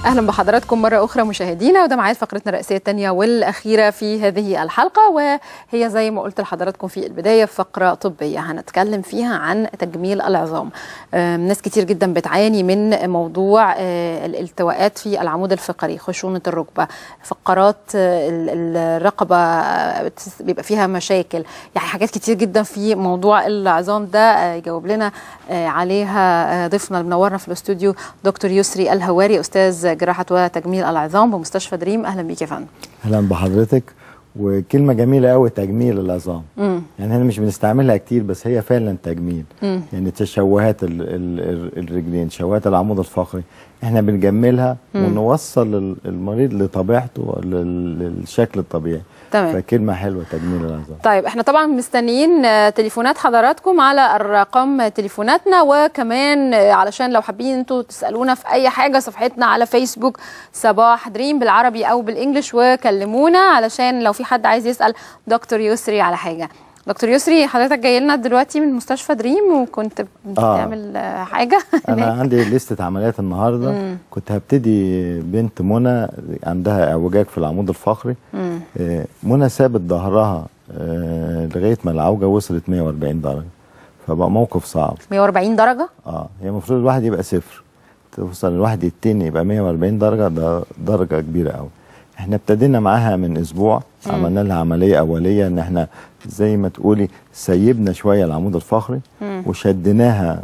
اهلا بحضراتكم مره اخرى مشاهدينا وده معاد فقرتنا الرئيسيه الثانيه والاخيره في هذه الحلقه وهي زي ما قلت لحضراتكم في البدايه فقره طبيه هنتكلم فيها عن تجميل العظام آم، ناس كتير جدا بتعاني من موضوع آه، الالتواءات في العمود الفقري خشونه الركبه فقرات آه، ال- الرقبه آه، بتس- بيبقى فيها مشاكل يعني حاجات كتير جدا في موضوع العظام ده آه، يجاوب لنا آه، عليها آه، ضيفنا اللي منورنا في الاستوديو دكتور يسري الهواري استاذ جراحه وتجميل العظام بمستشفى دريم اهلا بيك يا فندم اهلا بحضرتك وكلمه جميله قوي تجميل العظام مم. يعني احنا مش بنستعملها كتير بس هي فعلا تجميل مم. يعني تشوهات ال ال ال- الرجلين تشوهات العمود الفقري احنا بنجملها ونوصل ال- المريض لطبيعته لل- للشكل الطبيعي تمام. فكلمه حلوه تجميل العظام طيب احنا طبعا مستنيين آه، تليفونات حضراتكم على ارقام تليفوناتنا وكمان آه، علشان لو حابين انتوا تسالونا في اي حاجه صفحتنا على فيسبوك صباح دريم بالعربي او بالانجلش وكلمونا علشان لو في حد عايز يسال دكتور يسري على حاجه دكتور يسري حضرتك جاي لنا دلوقتي من مستشفى دريم وكنت بتعمل آه. حاجه انا عندي لستة عمليات النهارده كنت هبتدي بنت منى عندها اعوجاج في العمود الفقري مم. آه، منى سابت ظهرها آه، لغايه ما العوجه وصلت 140 درجه فبقى موقف صعب 140 درجه اه هي المفروض الواحد يبقى صفر توصل الواحد التاني يبقى 140 درجه ده درجه كبيره قوي احنا ابتدينا معاها من اسبوع عملنا لها عمليه اوليه ان احنا زي ما تقولي سيبنا شويه العمود الفقري وشدناها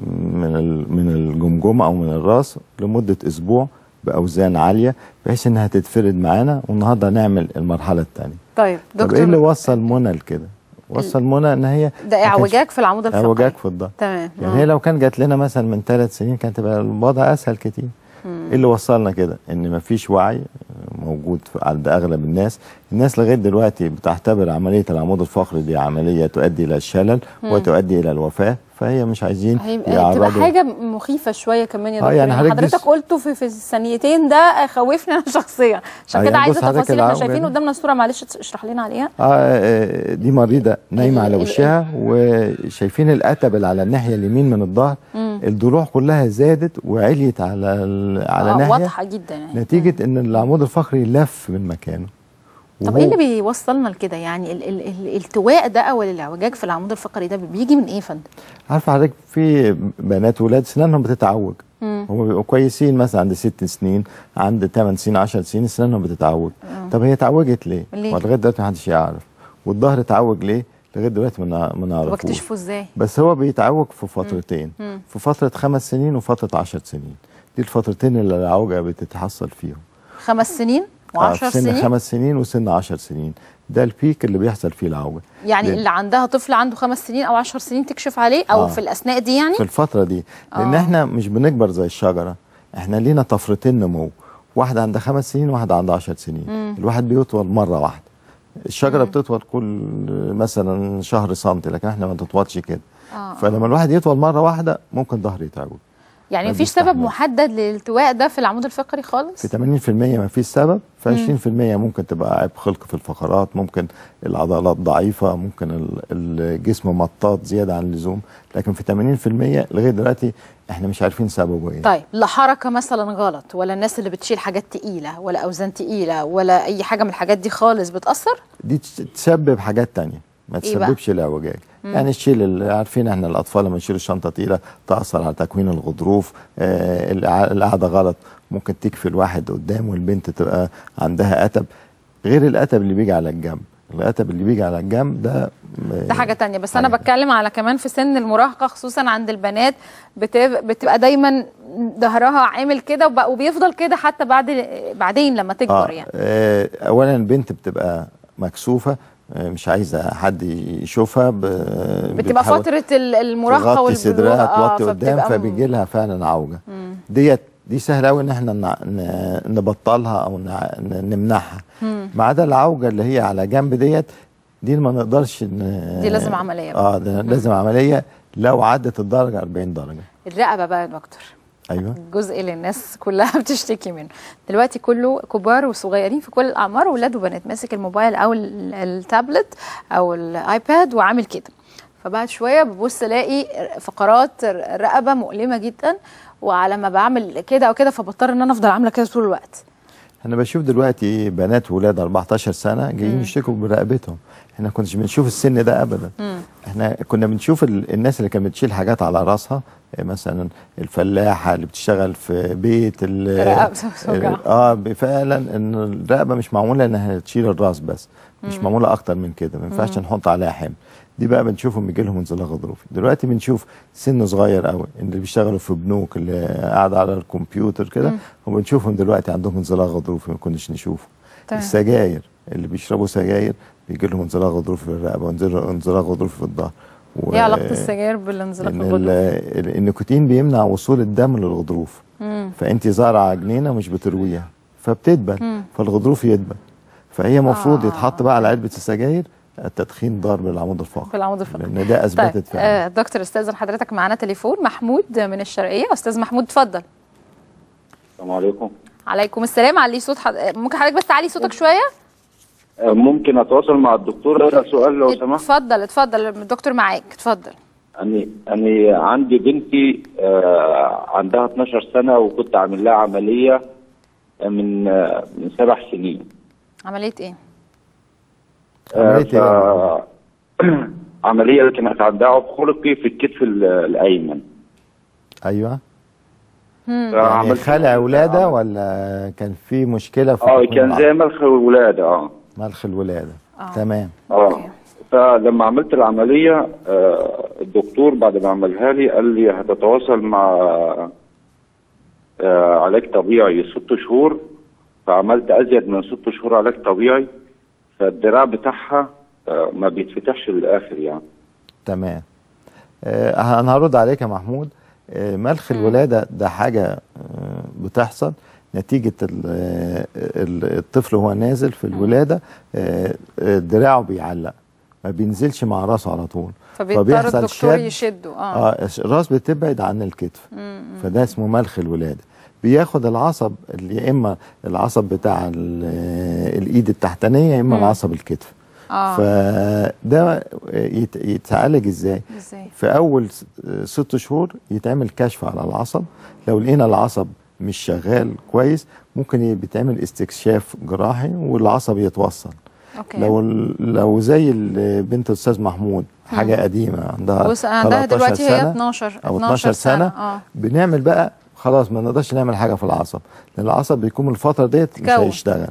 من ال- من الجمجمه او من الراس لمده اسبوع باوزان عاليه بحيث انها تتفرد معانا والنهارده هنعمل المرحله الثانيه طيب طب ايه اللي دكتور وصل منى لكده وصل منى ان هي ده ما كانش- اعوجاج في العمود الفقري اعوجاج في الظهر تمام يعني هي لو كان جات لنا مثلا من ثلاث سنين كانت تبقى الوضع اسهل كتير ايه اللي وصلنا كده ان مفيش وعي موجود في- عند اغلب الناس الناس لغايه دلوقتي بتعتبر عمليه العمود الفقري دي عمليه تؤدي الى الشلل وتؤدي الى الوفاه فهي مش عايزين هيبقى بتبقى حاجه مخيفه شويه كمان يا آه، دكتور يعني يعني حضرتك حضرتك دي- قلته في في الثانيتين ده خوفني انا شخصيا عشان آه، كده يعني عايزه بص حضرتك تفاصيل احنا العوجة شايفين دي. قدامنا الصوره معلش اشرح لنا عليها آه، آه دي مريضه نايمه ال- على ال- وشها وشايفين الاتب اللي على الناحيه اليمين من الظهر الضلوع كلها زادت وعليت على ال- على آه، ناحيه واضحه جدا يعني نتيجه ان العمود الفقري لف من مكانه طب وهو- ايه اللي بيوصلنا لكده يعني ال ال ال الالتواء ده او الاعوجاج في العمود الفقري ده بيجي من ايه يا فندم عارفه حضرتك في بنات وولاد سنانهم بتتعوج هم بيبقوا كويسين مثلا عند ست سنين عند 8 سنين 10 سنين سنانهم بتتعوج طب هي اتعوجت ليه؟ ليه؟ ولغايه دلوقتي محدش يعرف والظهر اتعوج ليه؟ لغايه دلوقتي ما نع- ما طب نعرفوش اكتشفوا ازاي بس هو بيتعوج في فترتين في فتره خمس سنين وفتره 10 سنين دي الفترتين اللي العوجه بتتحصل فيهم خمس سنين آه، وعشر في سن سنين خمس سنين وسن 10 سنين ده البيك اللي بيحصل فيه العوجه يعني لأن- اللي عندها طفل عنده خمس سنين او عشر سنين تكشف عليه او آه. في الاثناء دي يعني في الفترة دي لأن آه. احنا مش بنكبر زي الشجرة احنا لينا طفرتين نمو واحدة عندها خمس سنين وواحدة عندها عشر سنين الواحد بيطول مرة واحدة الشجرة بتطول كل مثلا شهر سنتي لكن احنا ما بنطولش كده آه. فلما الواحد يطول مرة واحدة ممكن ظهره يتعوج يعني ما مفيش سبب بيستحملش. محدد للالتواء ده في العمود الفقري خالص في 80% ما فيش سبب في 20% ممكن تبقى عيب خلق في الفقرات ممكن العضلات ضعيفة ممكن ال- الجسم مطاط زيادة عن اللزوم لكن في 80% لغاية دلوقتي احنا مش عارفين سببه ايه طيب لا حركه مثلا غلط ولا الناس اللي بتشيل حاجات تقيله ولا اوزان تقيله ولا اي حاجه من الحاجات دي خالص بتاثر دي تس- تسبب حاجات تانية ما إيه بقى؟ تسببش الاعوجاج يعني تشيل ال- عارفين احنا الاطفال لما يشيلوا شنطه تقيله تاثر على تكوين الغضروف آه القع- القعده غلط ممكن تكفي الواحد قدام والبنت تبقى عندها اتب غير الاتب اللي بيجي على الجنب الاتب اللي بيجي على الجنب ده ده حاجه تانية بس انا حاجة. بتكلم على كمان في سن المراهقه خصوصا عند البنات بتب- بتبقى دايما ظهرها عامل كده وب- وبيفضل كده حتى بعد بعدين لما تكبر يعني آه اولا البنت بتبقى مكسوفه آه مش عايزه حد يشوفها ب- بتبقى بتحاول- فتره ال- المراهقه تغطي والبلوغ صدرها آه، توطي قدام فبتبقى م- فبيجي لها فعلا عوجه ديت دي سهله قوي ان احنا نع- ن- نبطلها او نع- ن- نمنعها ما عدا العوجه اللي هي على جنب ديت دي ما نقدرش ن... دي لازم عملية بقى. اه ده لازم عمليه لو عدت الدرجه 40 درجه الرقبه بقى يا دكتور ايوه الجزء اللي الناس كلها بتشتكي منه دلوقتي كله كبار وصغيرين في كل الاعمار ولاد وبنات ماسك الموبايل او ال- التابلت او الايباد وعامل كده فبعد شويه ببص الاقي فقرات الرقبه مؤلمه جدا وعلى ما بعمل كده او كده فبضطر ان انا افضل عامله كده طول الوقت انا بشوف دلوقتي بنات ولاد 14 سنه جايين يشتكوا برقبتهم احنا كناش بنشوف السن ده ابدا مم. احنا كنا بنشوف ال- الناس اللي كانت بتشيل حاجات على راسها إيه مثلا الفلاحه اللي بتشتغل في بيت ال- رقبتها بتوجعها. اه ب- فعلا ان الرقبه مش معموله انها تشيل الراس بس مش معموله اكتر من كده ما ينفعش نحط عليها حمل دي بقى بنشوفهم بيجي لهم انزلاق غضروفي دلوقتي بنشوف سن صغير قوي اللي بيشتغلوا في بنوك اللي قاعد على الكمبيوتر كده وبنشوفهم دلوقتي عندهم انزلاق غضروفي ما كناش نشوفه تمام. السجاير اللي بيشربوا سجاير بيجي لهم انزلاق غضروفي في الرقبه وانزلاق انزلاق غضروفي في الظهر و- ايه علاقه السجاير بالانزلاق إن الغضروفي ال- ال- النيكوتين بيمنع وصول الدم للغضروف مم. فانت زارعه جنينه مش بترويها فبتدبل فالغضروف يدبل فهي المفروض آه. يتحط بقى على علبه السجاير التدخين ضار بالعمود الفقري بالعمود الفقري لان ده اثبتت طيب فعلا آه دكتور استاذن حضرتك معانا تليفون محمود من الشرقيه استاذ محمود اتفضل السلام عليكم عليكم السلام علي صوت حد... ممكن حضرتك بس تعلي صوتك شويه آه، ممكن اتواصل مع الدكتور اسال سؤال لو سمحت اتفضل اتفضل الدكتور معاك اتفضل اني اني عندي بنتي آه، عندها 12 سنه وكنت عامل لها عمليه من آه، من سبع سنين عمليه ايه عملية ف... عمليه كانت عندها عضو خلقي في الكتف ال- الايمن ايوه يعني فعملت- خلع ولاده ولا كان في مشكله في اه حكم كان العظم؟ زي ملخ الولاده اه ملخ الولاده آه. تمام اه أوكي. فلما عملت العملية آه، الدكتور بعد ما عملها لي قال لي هتتواصل مع آه، علاج طبيعي ست شهور فعملت أزيد من ست شهور علاج طبيعي فالدراع بتاعها آه، ما بيتفتحش للآخر يعني تمام آه انا هرد عليك يا محمود آه ملخ الولاده ده حاجه آه بتحصل نتيجه ال- آه، ال- الطفل وهو نازل في الولاده آه آه، دراعه بيعلق ما بينزلش مع راسه على طول فبيضطر فبيحصل الدكتور شد. يشده اه, اه الراس بتبعد عن الكتف فده اسمه ملخ الولاده بياخد العصب اللي يا اما العصب بتاع ال- آه، الايد التحتانيه يا اما العصب الكتف آه. فده يت- يتعالج ازاي ازاي في اول س- ست شهور يتعمل كشف على العصب لو لقينا العصب مش شغال كويس ممكن ي- بيتعمل استكشاف جراحي والعصب يتوصل اوكي لو ال- لو زي ال- بنت الاستاذ محمود حاجه قديمه عندها بص عندها 13 دلوقتي هي سنة 12 او 12 سنه, اه بنعمل بقى خلاص ما نقدرش نعمل حاجه في العصب لان العصب بيكون الفتره ديت مش تكون. هيشتغل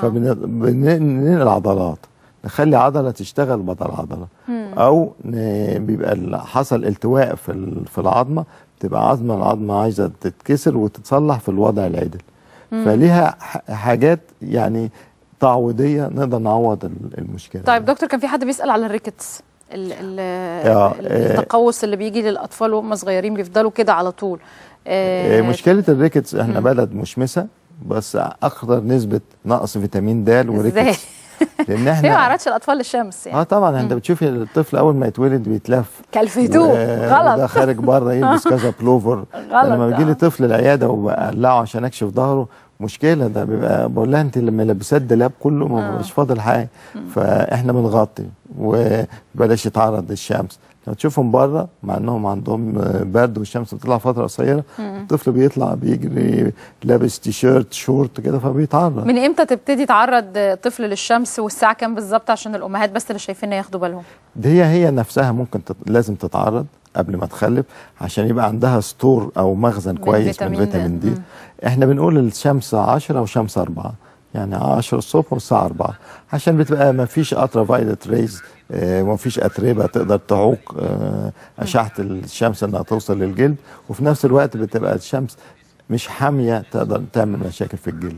فبننقل عضلات نخلي عضله تشتغل بدل عضله او ن- بيبقى ال- حصل التواء في ال- في العظمه بتبقى عظمه العظمه عايزه تتكسر وتتصلح في الوضع العدل فليها ح- حاجات يعني تعويضيه نقدر نعوض ال- المشكله طيب دكتور كان في حد بيسال على الريكتس ال ال آه، ال- آه. التقوس اللي بيجي للاطفال وهم صغيرين بيفضلوا كده على طول آه، آه مشكله الريكتس احنا بلد مشمسه بس اكثر نسبه نقص فيتامين د ازاي وريكتس لان ليه ما احنا عرضش الاطفال للشمس يعني اه طبعا انت بتشوفي الطفل اول ما يتولد بيتلف كالفتوه و- غلط ده خارج بره يلبس كذا بلوفر غلط، لما بيجي آه. لي طفل العياده وبقلعه عشان اكشف ظهره مشكله ده بيبقى بقول لها انت لما لبسات الدولاب كله ما بيبقاش فاضل حاجه فاحنا بنغطي وبلاش يتعرض للشمس لما تشوفهم بره مع انهم عندهم آه، برد والشمس بتطلع فتره قصيره الطفل بيطلع بيجري لابس تيشيرت شورت كده فبيتعرض من امتى تبتدي تعرض طفل للشمس والساعه كام بالظبط عشان الامهات بس اللي شايفين ياخدوا بالهم دي هي هي نفسها ممكن تت... لازم تتعرض قبل ما تخلف عشان يبقى عندها ستور او مخزن كويس من فيتامين فيتامين د. دي احنا بنقول الشمس 10 وشمس 4 يعني 10 الصبح والساعه 4 عشان بتبقى ما فيش الترا فايلت ريز ما فيش اتربه تقدر تعوق آه، اشعه الشمس انها توصل للجلد وفي نفس الوقت بتبقى الشمس مش حاميه تقدر تعمل مشاكل في الجلد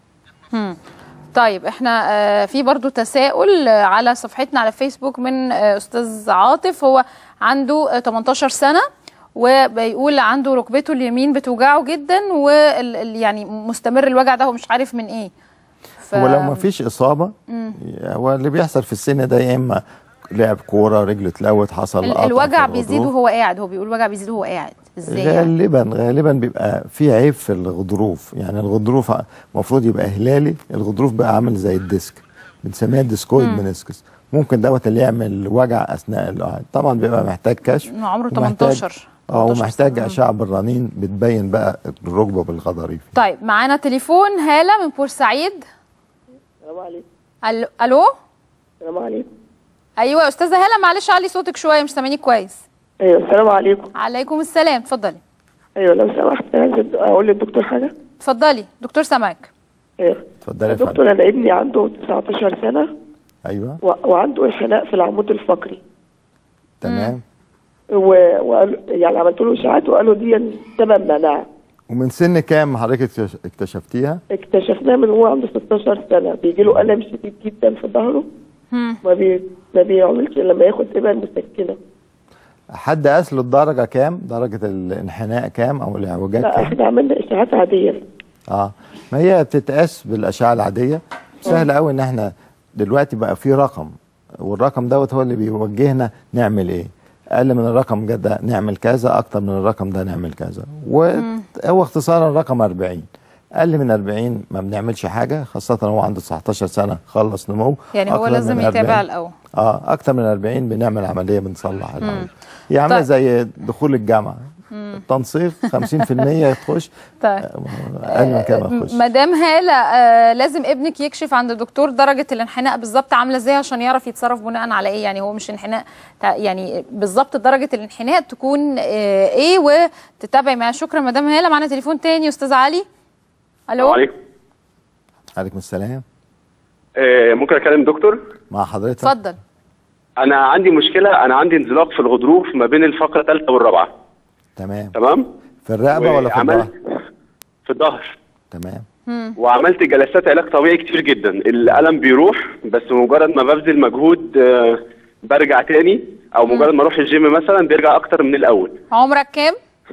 طيب احنا آه، في برضو تساؤل آه، على صفحتنا على فيسبوك من آه، استاذ عاطف هو عنده آه، 18 سنه وبيقول عنده ركبته اليمين بتوجعه جدا وال يعني مستمر الوجع ده هو مش عارف من ايه ف... هو لو ما فيش اصابه هو اللي بيحصل في السن ده يا اما لعب كوره رجله اتلوت حصل ال- قطع في الوجع بيزيد الغضروف. وهو قاعد هو بيقول الوجع بيزيد وهو قاعد ازاي يعني؟ غالبا غالبا بيبقى في عيب في الغضروف يعني الغضروف المفروض يبقى هلالي الغضروف بقى عامل زي الديسك بنسميها الديسكويد منسكس ممكن دوت اللي يعمل وجع اثناء القعد طبعا بيبقى محتاج كشف إنه عمره ومحتاج- 18 اه 18 ومحتاج سنة. اشعه بالرنين بتبين بقى الركبه بالغضاريف طيب معانا تليفون هاله من بورسعيد السلام عليكم الو الو السلام عليكم ايوه يا استاذه هاله معلش علي صوتك شويه مش سامعينك كويس ايوه السلام عليكم عليكم السلام اتفضلي ايوه لو سمحت انا عايز اقول للدكتور حاجه اتفضلي دكتور سامعك ايوه اتفضلي يا يا فندم دكتور انا ابني عنده 19 سنه ايوه و... وعنده انحناء في العمود الفقري تمام و... وقال يعني عملت له اشاعات وقالوا دي سبب مناعه ومن سن كام حضرتك اكتش- اكتشفتيها اكتشفناه من هو عنده 16 سنه بيجي له الم شديد جدا في ظهره مم. ما بي... ما بيعملش إلا لما ياخد ابر مسكنه حد قاس له الدرجه كام درجه الانحناء كام او الاعوجاج لا كام احنا عملنا اشاعات عاديه اه ما هي بتتقاس بالاشعه العاديه سهل قوي ان احنا دلوقتي بقى في رقم والرقم دوت هو اللي بيوجهنا نعمل ايه اقل من الرقم ده نعمل كذا اكتر من الرقم ده نعمل كذا وهو اختصارا رقم 40 اقل من 40 ما بنعملش حاجه خاصه هو عنده 19 سنه خلص نمو يعني هو أكتر لازم من يتابع 40 الاول اه اكتر من 40 بنعمل عمليه بنصلح العمليه هي عامله طيب. زي دخول الجامعه التنسيق 50% تخش طيب اقل من كده ما تخش مدام هاله آه لازم ابنك يكشف عند دكتور درجه الانحناء بالظبط عامله ازاي عشان يعرف يتصرف بناء على ايه يعني هو مش انحناء تع- يعني بالظبط درجه الانحناء تكون آه ايه وتتابعي معاه شكرا مدام هاله معانا تليفون تاني استاذ علي الو السلام عليكم عليكم السلام آه، ممكن اكلم دكتور مع حضرتك اتفضل انا عندي مشكله انا عندي انزلاق في الغضروف ما بين الفقره الثالثه والرابعه تمام تمام في الرقبه ولا في وعملت- الظهر في الظهر تمام وعملت جلسات علاج طبيعي كتير جدا الالم بيروح بس مجرد ما ببذل مجهود آه، برجع تاني او مجرد ما اروح الجيم مثلا بيرجع اكتر من الاول عمرك كام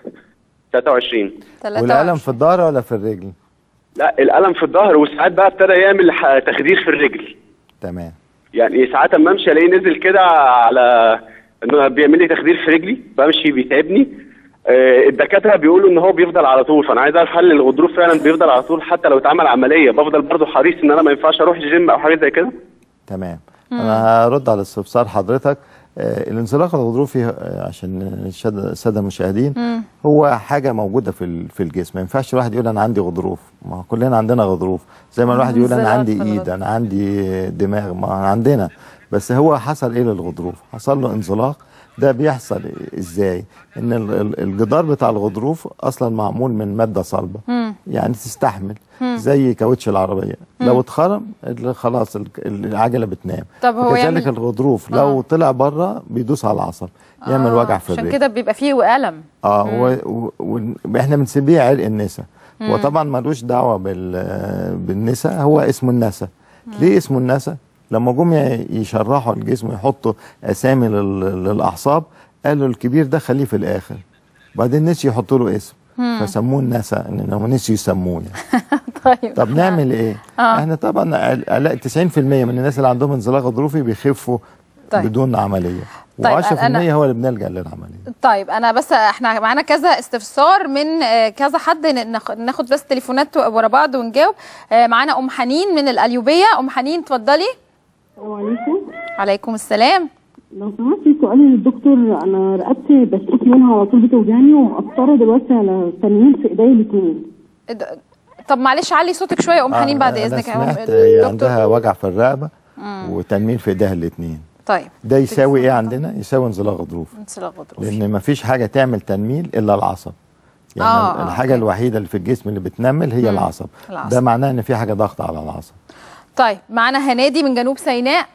23 والالم 23 في الظهر ولا في الرجل لا الالم في الظهر وساعات بقى ابتدى يعمل ح- تخدير في الرجل تمام يعني ساعات اما امشي الاقيه نزل كده على انه بيعمل لي تخدير في رجلي بمشي بيتعبني آه، الدكاتره بيقولوا ان هو بيفضل على طول فانا عايز اعرف هل الغضروف فعلا بيفضل على طول حتى لو اتعمل عمليه بفضل برضه حريص ان انا ما ينفعش اروح الجيم او حاجه زي كده تمام انا هرد على استفسار حضرتك آه الانزلاق الغضروفي آه عشان الشد- الساده المشاهدين هو حاجه موجوده في ال- في الجسم ما ينفعش الواحد يقول انا عندي غضروف ما هو كلنا عندنا غضروف زي ما الواحد يقول انا انزلاق عندي في ايد الغضروف. انا عندي دماغ ما عندنا بس هو حصل ايه للغضروف حصل له انزلاق ده بيحصل ازاي ان ال- ال- الجدار بتاع الغضروف اصلا معمول من ماده صلبه يعني تستحمل زي كاوتش العربيه لو اتخرم ال- خلاص ال- العجله بتنام طب هو وكذلك يعمل- الغضروف لو طلع بره بيدوس على العصب يعمل وجع في عشان الرجل كده بيبقى فيه الم اه و... و... و... احنا بنسميه عرق النسا هو طبعا ملوش دعوه بال... بالنسا هو اسمه النسا ليه اسمه النسا لما جم ي- يشرحوا الجسم ويحطوا اسامي لل... للاعصاب قالوا الكبير ده خليه في الاخر بعدين نسي يحطوا له اسم فسموه النسا انهم نسيوا يسموه يعني. طيب طب نعمل ايه؟ آه. احنا طبعا علاج 90% من الناس اللي عندهم انزلاق غضروفي بيخفوا طيب. بدون عمليه طيب، و10% أنا- هو اللي بنلجا للعمليه طيب انا بس احنا معانا كذا استفسار من آه، كذا حد ن- ناخ- ناخد بس تليفونات ورا بعض ونجاوب آه، معانا ام حنين من القليوبيه ام حنين اتفضلي السلام عليكم عليكم السلام لو سمحتي سؤالي للدكتور انا رقبتي بشتكي منها على طول بتوجعني ومقصره دلوقتي على تنين في ايديا الاثنين د- طب معلش علي صوتك شويه ام حنين بعد أنا اذنك يا سمعت أم- هي دكتور. عندها وجع في الرقبه وتنميل في ايديها الاثنين طيب ده يساوي ايه عندنا يساوي انزلاق غضروف انسلاق غضروف لان ما فيش حاجه تعمل تنميل الا العصب يعني آه، آه آه، الحاجه أوكي. الوحيده اللي في الجسم اللي بتنمل هي العصب. العصب. ده معناه ان في حاجه ضغط على العصب طيب معانا هنادي من جنوب سيناء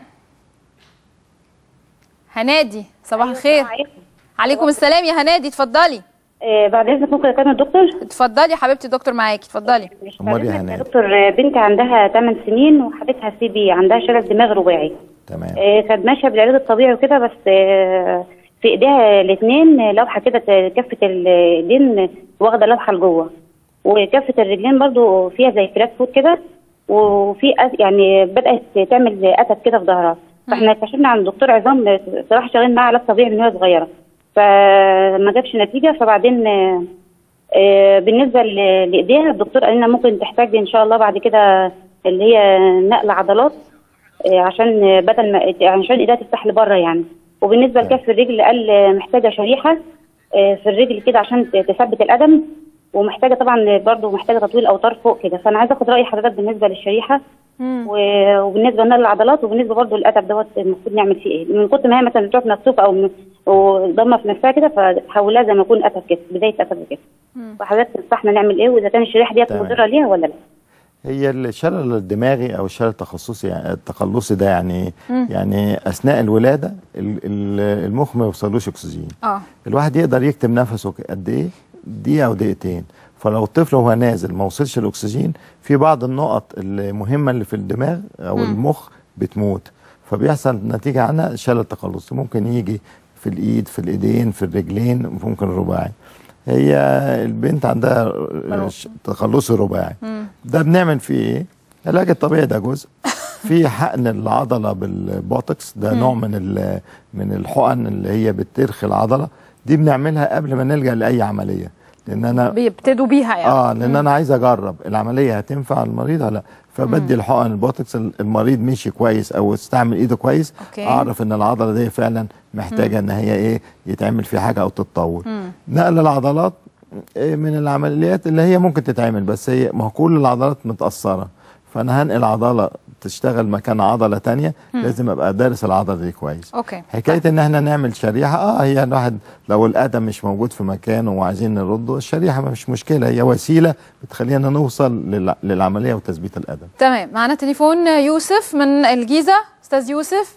هنادي صباح الخير عليكم السلام يا هنادي اتفضلي آه، بعد اذنك ممكن اكلم الدكتور اتفضلي يا حبيبتي دكتور معاكي اتفضلي امال بعد يا إذنك يا هنادي دكتور آه، بنتي عندها 8 سنين وحالتها سي بي عندها شلل دماغ رباعي تمام آه، كانت ماشيه بالعلاج الطبيعي وكده بس آه، في ايديها الاثنين لوحه كده ت- كفه الايدين واخده لوحه لجوه وكفه الرجلين برضو فيها زي فلات فوت كده وفي أس- يعني بدات تعمل اتت كده في ظهرها فاحنا كشفنا عند دكتور عظام صراحه شغالين معاها علاج طبيعي من وهي صغيره فما جابش نتيجه فبعدين آه، آه، بالنسبه ل- لايديها الدكتور قال لنا ممكن تحتاج ان شاء الله بعد كده اللي هي نقل عضلات آه، عشان آه، بدل ما عشان ايديها تفتح لبره يعني وبالنسبه لكف الرجل قال آه، محتاجه شريحه آه، في الرجل كده عشان ت- تثبت القدم ومحتاجه طبعا برضه محتاجه تطويل اوتار فوق كده فانا عايزه اخد راي حضرتك بالنسبه للشريحه و- وبالنسبه لنا للعضلات وبالنسبه برضه للقدم دوت المفروض نعمل فيه ايه من كتر ما هي مثلا بتشوف مكسوفه او م- وضمه في نفسها كده فتحولها زي ما يكون قتل كده بدايه قتل كده فحضرتك تنصحنا نعمل ايه واذا كان الشريحه ديت تمام. مضره ليها ولا لا هي الشلل الدماغي او الشلل التخصصي يعني التقلصي ده يعني يعني اثناء الولاده ال- ال- المخ ما يوصلوش اكسجين اه الواحد يقدر يكتم نفسه قد ايه دقيقه او دقيقتين فلو الطفل وهو نازل ما وصلش الاكسجين في بعض النقط المهمه اللي في الدماغ او المخ بتموت فبيحصل نتيجه عنها شلل تقلصي ممكن يجي في الايد في الايدين في الرجلين ممكن الرباعي هي البنت عندها ش- تقلصي رباعي ده بنعمل فيه ايه العلاج الطبيعي ده جزء في حقن العضله بالبوتوكس ده نوع من ال- من الحقن اللي هي بترخي العضله دي بنعملها قبل ما نلجا لاي عمليه لان انا بيبتدوا بيها يعني اه لان انا عايز اجرب العمليه هتنفع المريض ولا لا فبدي الحقن البوتوكس ال- المريض مشي كويس او استعمل ايده كويس أوكي. اعرف ان العضله دي فعلا محتاجه ان هي ايه يتعمل فيه حاجه او تتطور نقل العضلات إيه من العمليات اللي هي ممكن تتعمل بس هي ما هو كل العضلات متاثره فانا هنقل عضله تشتغل مكان عضله تانية لازم ابقى دارس العضله دي كويس اوكي حكايه ان احنا نعمل شريحه اه هي الواحد لو القدم مش موجود في مكانه وعايزين نرده الشريحه مش مشكله هي وسيله بتخلينا نوصل للع- للعمليه وتثبيت القدم تمام معنا تليفون يوسف من الجيزه استاذ يوسف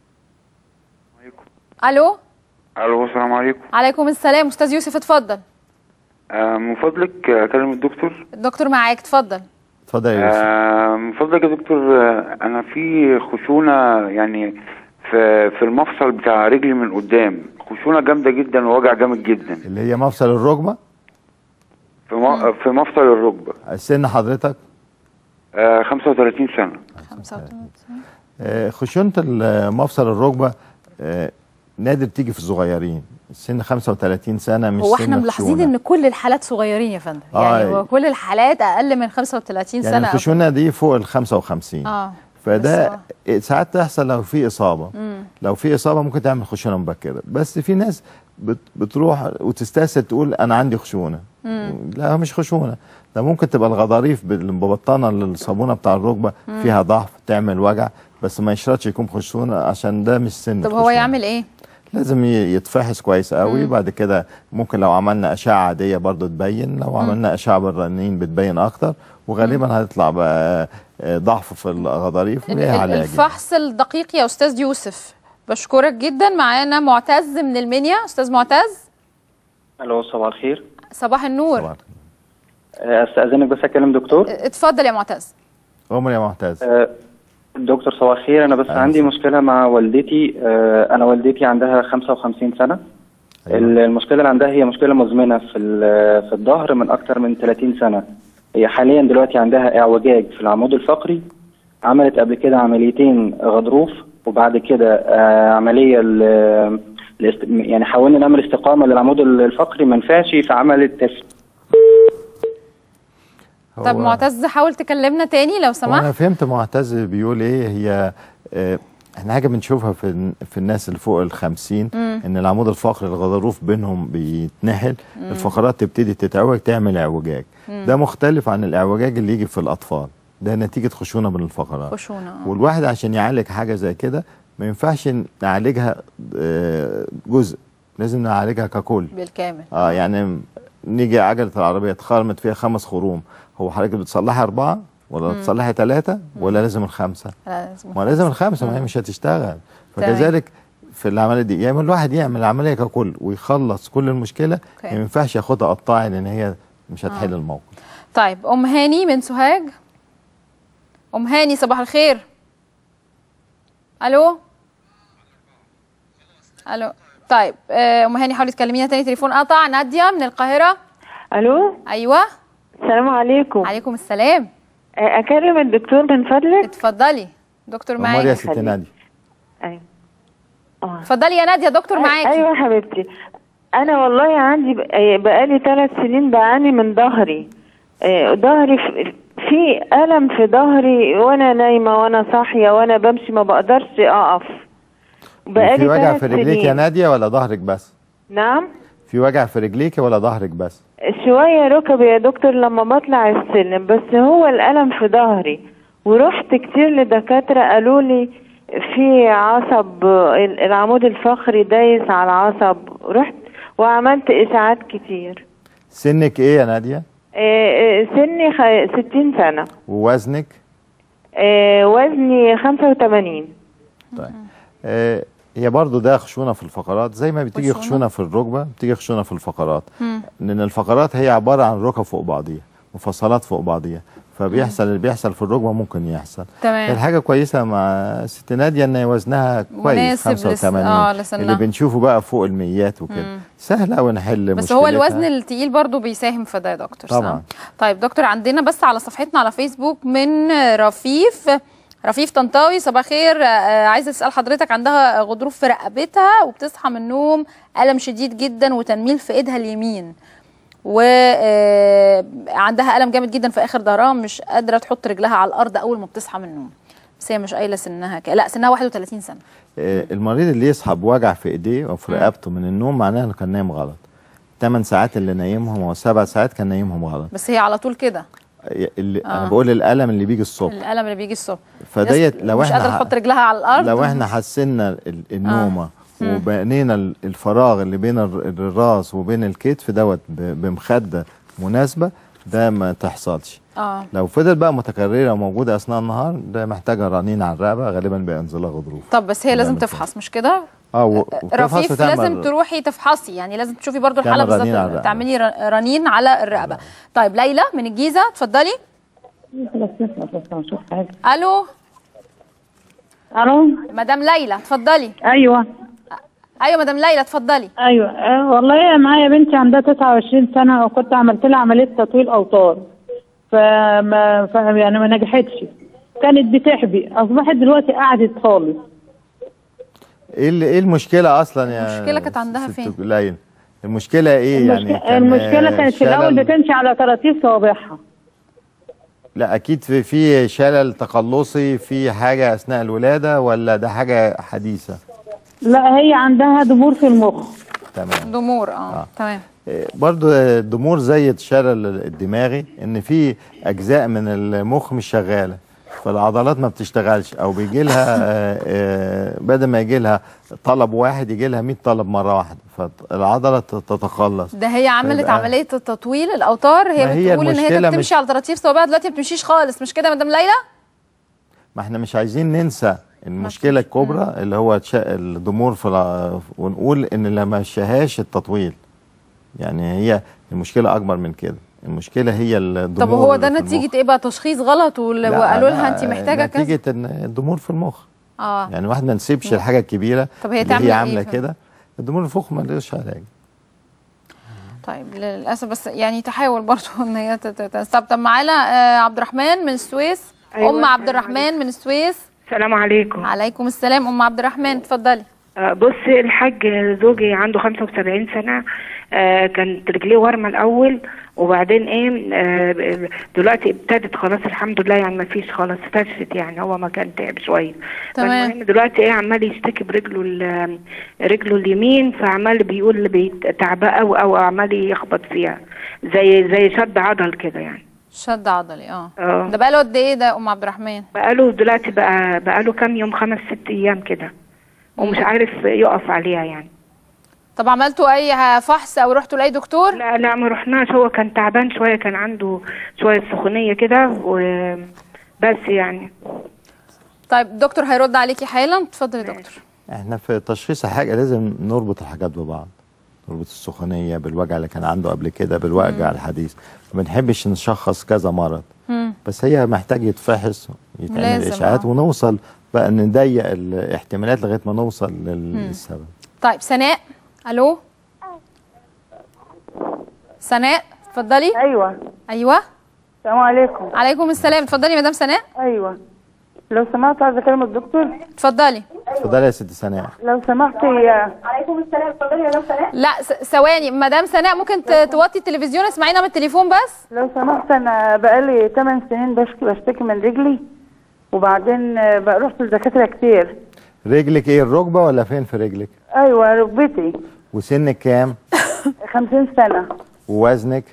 الو الو السلام عليكم عليكم السلام استاذ يوسف اتفضل آه، من فضلك آه، اكلم الدكتور الدكتور معاك اتفضل اتفضل يا يوسف آه، من فضلك يا دكتور آه، انا في خشونه يعني في في المفصل بتاع رجلي من قدام خشونه جامده جدا ووجع جامد جدا اللي هي مفصل الركبه في م- في مفصل الركبه سن حضرتك آه، 35 سنه 35 آه، خشونه ال- مفصل الركبه آه، نادر تيجي في الصغيرين سن 35 سنه مش هو سن احنا ملاحظين خشونة. ان كل الحالات صغيرين يا فندم آه. يعني هو كل الحالات اقل من 35 يعني سنه الخشونه دي فوق ال 55 اه فده بس ساعات تحصل لو في اصابه لو في اصابه ممكن تعمل خشونه مبكره بس في ناس بت بتروح وتستسهل تقول انا عندي خشونه لا مش خشونه ده ممكن تبقى الغضاريف المبطنه للصابونه بتاع الركبه فيها ضعف تعمل وجع بس ما يشرطش يكون خشونه عشان ده مش سن طب هو الخشونة. يعمل ايه لازم ي- يتفحص كويس قوي بعد كده ممكن لو عملنا اشعه عاديه برضو تبين لو عملنا اشعه بالرنين بتبين اكتر وغالبا هيطلع بقى آه، ضعف في الغضاريف ال- وليها ال- علاج الفحص الدقيق يا استاذ يوسف بشكرك جدا معانا معتز من المنيا استاذ معتز الو صباح الخير صباح النور طبعا آه، استاذنك بس اكلم دكتور اتفضل يا معتز عمر يا معتز آه، دكتور صباح الخير انا بس أهلا عندي وسهلا. مشكله مع والدتي آه، انا والدتي عندها 55 سنه أيوة. المشكله اللي عندها هي مشكله مزمنه في ال- في الظهر من اكثر من 30 سنه هي حاليا دلوقتي عندها اعوجاج في العمود الفقري عملت قبل كده عمليتين غضروف وبعد كده آه، عمليه ل- لاست- يعني حاولنا نعمل استقامه للعمود الفقري ما نفعش فعملت تس- طب هو- معتز حاول تكلمنا تاني لو هو انا سمحت فهمت معتز بيقول ايه هي آه، احنا حاجه بنشوفها في في الناس اللي فوق ال 50 ان العمود الفقري الغضروف بينهم بيتنحل الفقرات تبتدي تتعوج تعمل اعوجاج ده مختلف عن الاعوجاج اللي يجي في الاطفال ده نتيجه خشونه من الفقرات خشونه آه. والواحد عشان يعالج حاجه زي كده ما ينفعش نعالجها آه، جزء لازم نعالجها ككل بالكامل اه يعني نيجي عجله العربيه اتخرمت فيها خمس خروم هو حضرتك بتصلحي اربعه ولا بتصلحي ثلاثه ولا لازم الخمسه؟ لازم ما لازم الخمسه ما هي مش هتشتغل فكذلك في العمليه دي يعني الواحد يعمل العمليه ككل ويخلص كل المشكله أوكي. ما ينفعش ياخدها قطاعي لان هي مش هتحل الموقف طيب ام هاني من سوهاج ام هاني صباح الخير الو الو طيب آه، ام هاني حاولي تكلمينا تاني تليفون قطع ناديه من القاهره الو ايوه السلام عليكم عليكم السلام آه، اكلم الدكتور من فضلك اتفضلي دكتور امال يا معاك ست نادي ايوه اه اتفضلي يا ناديه دكتور معاكي ايوه يا حبيبتي انا والله عندي ب- آه، بقالي ثلاث سنين بعاني من ظهري آه، ظهري في- في في الم في ظهري وانا نايمه وانا صاحيه وانا بمشي ما بقدرش اقف بقالي في وجع ثلاث في رجليك يا سنين. ناديه ولا ظهرك بس نعم في وجع في رجليك ولا ظهرك بس شويه ركبي يا دكتور لما بطلع السلم بس هو الالم في ظهري ورحت كتير لدكاتره قالوا لي في عصب ال- العمود الفقري دايس على العصب رحت وعملت اشاعات كتير سنك ايه يا ناديه آه، آه، سني خ- 60 سنه ووزنك آه، وزني 85 طيب آه هي برضو ده خشونه في الفقرات زي ما بتيجي خشونة؟ خشونه في الركبه بتيجي خشونه في الفقرات مم. لان الفقرات هي عباره عن ركب فوق بعضيها مفصلات فوق بعضيها فبيحصل اللي بيحصل في الركبه ممكن يحصل تمام. الحاجه كويسه مع ست ناديه ان وزنها كويس مناسب لس- 85 آه، لسنها. اللي بنشوفه بقى فوق الميات وكده مم. سهل قوي نحل بس هو مشكلتها. الوزن التقيل برضو بيساهم في ده يا دكتور صح؟ طبعا طيب دكتور عندنا بس على صفحتنا على فيسبوك من رفيف رفيف طنطاوي صباح خير آه، عايزه تسال حضرتك عندها غضروف في رقبتها وبتصحى من النوم الم شديد جدا وتنميل في ايدها اليمين وعندها الم جامد جدا في اخر ظهرها مش قادره تحط رجلها على الارض اول ما بتصحى من النوم بس هي مش قايله سنها ك... لا سنها 31 سنه آه، المريض اللي يصحى بوجع في ايديه او في رقبته من النوم معناه انه كان نايم غلط 8 ساعات اللي نايمهم او 7 ساعات كان نايمهم غلط بس هي على طول كده اللي آه. انا بقول الالم اللي بيجي الصبح الالم اللي بيجي الصبح فديت ناس لو مش احنا قادره ح- تحط رجلها على الارض لو احنا حسنا ال- النومه مم. وبنينا ال- الفراغ اللي بين الر- الراس وبين الكتف دوت ب- بمخده مناسبه ده ما تحصلش اه لو فضل بقى متكرره وموجوده اثناء النهار ده محتاجه رنين على الرقبه غالبا بانزلاق غضروف طب بس هي لازم تفحص مش كده اه و- وتفحص رفيف وتعمل- لازم تروحي تفحصي يعني لازم تشوفي برضو الحاله تعمل رنين على بالظبط الرقبة. تعملي ر- رنين على الرقبه طيب ليلى من الجيزه اتفضلي الو الو مدام ليلى اتفضلي ايوه ايوه مدام ليلى اتفضلي ايوه آه والله معايا بنتي عندها 29 سنه وكنت عملت لها عمليه تطويل اوتار فما ف يعني ما نجحتش كانت بتحبي اصبحت دلوقتي قعدت خالص ايه ال- ايه المشكله اصلا يا المشكله كانت عندها ست فين ليلى المشكله ايه يعني المشك... كان المشكله كانت في الاول شلل؟ بتمشي على طراطيف صوابعها لا اكيد في في شلل تقلصي في حاجه اثناء الولاده ولا ده حاجه حديثه لا هي عندها ضمور في المخ تمام ضمور اه تمام إيه، برضو الضمور زي الشلل الدماغي ان في اجزاء من المخ مش شغاله فالعضلات ما بتشتغلش او بيجي لها آه، آه، بدل ما يجي لها طلب واحد يجي لها 100 طلب مره واحده فالعضله تتخلص ده هي عملت فيبقى- عمليه تطويل الاوتار هي ما هي بتقول ان هي المشكلة كانت مش- بتمشي على طراطيف صوابعها دلوقتي ما بتمشيش خالص مش كده يا مدام ليلى ما احنا مش عايزين ننسى المشكله الكبرى اللي هو تش- الضمور في الع- ونقول ان اللي ما مشاهاش التطويل يعني هي المشكله اكبر من كده المشكله هي الضمور طب وهو ده اللي في نتيجه ايه بقى تشخيص غلط وال- لا، وقالوا لا، لها انت محتاجه كذا نتيجه ان الضمور في المخ اه يعني الواحد ما نسيبش الحاجه الكبيره طب هي اللي تعمل هي إيه عامله في- كده الضمور في المخ ملوش علاج طيب للاسف بس يعني تحاول برضو ان هي تت- تت- طب طب معانا آه، عبد الرحمن من السويس أيوة، ام عبد السلام الرحمن من السويس السلام عليكم عليكم السلام ام عبد الرحمن اتفضلي آه، بصي الحاج زوجي عنده 75 سنة آه، كانت رجليه ورمة الأول وبعدين ايه آه، دلوقتي ابتدت خلاص الحمد لله يعني ما فيش خلاص استشفت يعني هو ما كان تعب شوية تمام. فالمهم دلوقتي ايه عمال يشتكي برجله ال- رجله اليمين فعمال بيقول بيت- تعباه أوي أو عمال يخبط فيها زي زي شد عضل كده يعني شد عضلي اه اه ده بقاله قد ايه ده يا ام عبد الرحمن بقاله دلوقتي بقى بقاله كام يوم خمس ست أيام كده ومش عارف يقف عليها يعني طب عملتوا اي فحص او رحتوا لاي دكتور لا لا ما رحناش هو كان تعبان شويه كان عنده شويه سخونيه كده وبس يعني طيب الدكتور هيرد عليكي حالا اتفضلي يا دكتور احنا في تشخيص حاجه لازم نربط الحاجات ببعض نربط السخونيه بالوجع اللي كان عنده قبل كده بالوجع الحديث ما بنحبش نشخص كذا مرض مم. بس هي محتاج يتفحص يتعمل لازم، اشاعات آه. ونوصل بقى نضيق الاحتمالات لغايه ما نوصل لل- مم. للسبب طيب سناء الو سناء اتفضلي ايوه ايوه السلام عليكم عليكم السلام اتفضلي يا مدام سناء ايوه لو سمحت عايزه اكلم الدكتور اتفضلي اتفضلي يا ست سناء لو سمحتي عليكم السلام اتفضلي يا لو سناء لا س- ثواني مدام سناء ممكن ت- توطي التلفزيون اسمعينا من التليفون بس لو سمحت انا بقالي 8 سنين بشكي بشتكي من رجلي وبعدين آه، بقى رحت لدكاتره كتير رجلك ايه الركبه ولا فين في رجلك ايوه ركبتي وسنك كام 50 سنه ووزنك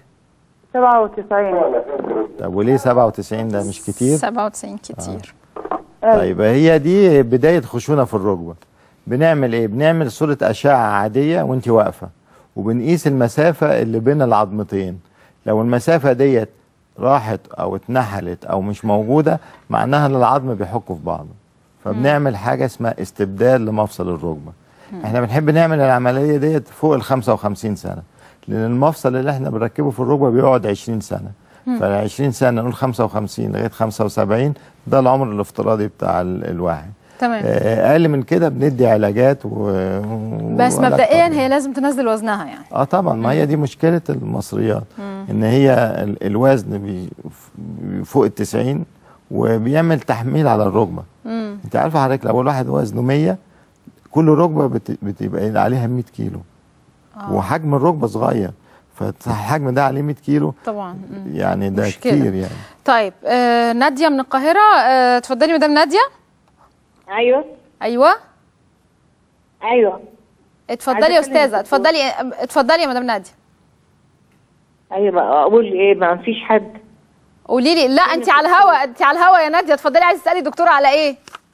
97 طب وليه 97 ده مش كتير 97 كتير طيب هي دي بدايه خشونه في الركبه بنعمل ايه بنعمل صوره اشعه عاديه وانت واقفه وبنقيس المسافه اللي بين العظمتين لو المسافه ديت راحت او اتنحلت او مش موجوده معناها ان العظم بيحكوا في بعضه فبنعمل حاجه اسمها استبدال لمفصل الركبه احنا بنحب نعمل العمليه ديت فوق ال 55 سنه لان المفصل اللي احنا بنركبه في الركبه بيقعد 20 سنه مم. فال 20 سنه نقول 55 لغايه 75 ده العمر الافتراضي بتاع ال- الواحد تمام آه، اقل من كده بندي علاجات و... بس وعلاج مبدئيا طبيعي. هي لازم تنزل وزنها يعني اه طبعا ما هي دي مشكله المصريات مم. ان هي ال- الوزن بي... بي- فوق ال 90 وبيعمل تحميل على الركبه مم. انت عارفه حضرتك لو الواحد وزنه 100 كل ركبه بت... بتبقى عليها 100 كيلو آه. وحجم الركبه صغير فالحجم ده عليه 100 كيلو طبعا مم. يعني ده مشكلة. كتير يعني طيب آه ناديه من القاهره آه اتفضلي مدام ناديه ايوه ايوه ايوه اتفضلي عايزة يا أكلم استاذه الدكتور. اتفضلي اتفضلي يا مدام ناديه ايوه بقى اقول ايه ما فيش حد قولي لي لا انت على الهوا انت على الهوا يا ناديه اتفضلي عايزه تسالي الدكتور على ايه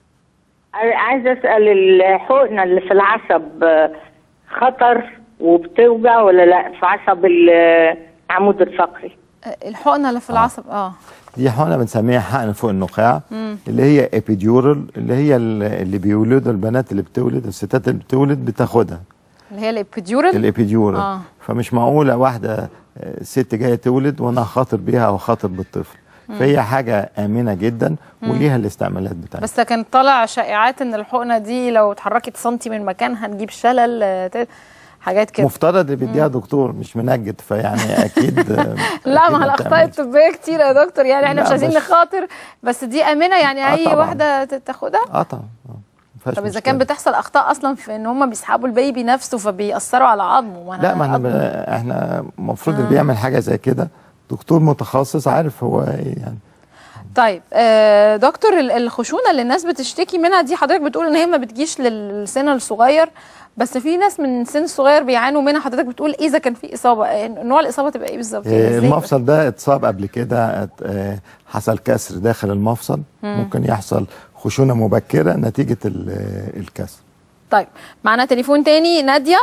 عايزه اسال الحقنه اللي في العصب آه، خطر وبتوجع ولا لا في عصب العمود الفقري آه، الحقنه اللي في العصب اه دي حقنه بنسميها حقن فوق النخاع مم. اللي هي ابيديورال اللي هي ال- اللي بيولدوا البنات اللي بتولد الستات اللي بتولد بتاخدها اللي هي الابيديورال الابيديورال اه فمش معقوله واحده آه، ست جايه تولد وانا خاطر بيها او خاطر بالطفل مم. فهي حاجه امنه جدا مم. وليها الاستعمالات بتاعتها بس كان طالع شائعات ان الحقنه دي لو اتحركت سنتي من مكانها نجيب شلل آه، ت- حاجات كده مفترض اللي بيديها دكتور مش منجد فيعني اكيد آه، لا أكيد ما الاخطاء بتعمل. الطبيه كتير يا دكتور يعني احنا لا، مش عايزين بس- نخاطر بس دي امنه يعني آه، اي طبعاً. واحده ت- تاخدها اه طبعا آه، ما فيهاش طب اذا مشكلة. كان بتحصل اخطاء اصلا في ان هم بيسحبوا البيبي نفسه فبيأثروا على عظمه ما لا ما احنا ب... أظن- احنا المفروض اللي آه. بيعمل حاجه زي كده دكتور متخصص عارف هو ايه يعني طيب آه دكتور ال- الخشونه اللي الناس بتشتكي منها دي حضرتك بتقول ان هي ما بتجيش للسن الصغير بس في ناس من السن الصغير بيعانوا منها حضرتك بتقول اذا كان في اصابه آه، نوع الاصابه تبقى ايه بالظبط يعني آه، إزاي؟ المفصل ده اتصاب قبل كده ات- آه، حصل كسر داخل المفصل مم. ممكن يحصل خشونه مبكره نتيجه ال- آه، الكسر طيب معانا تليفون تاني ناديه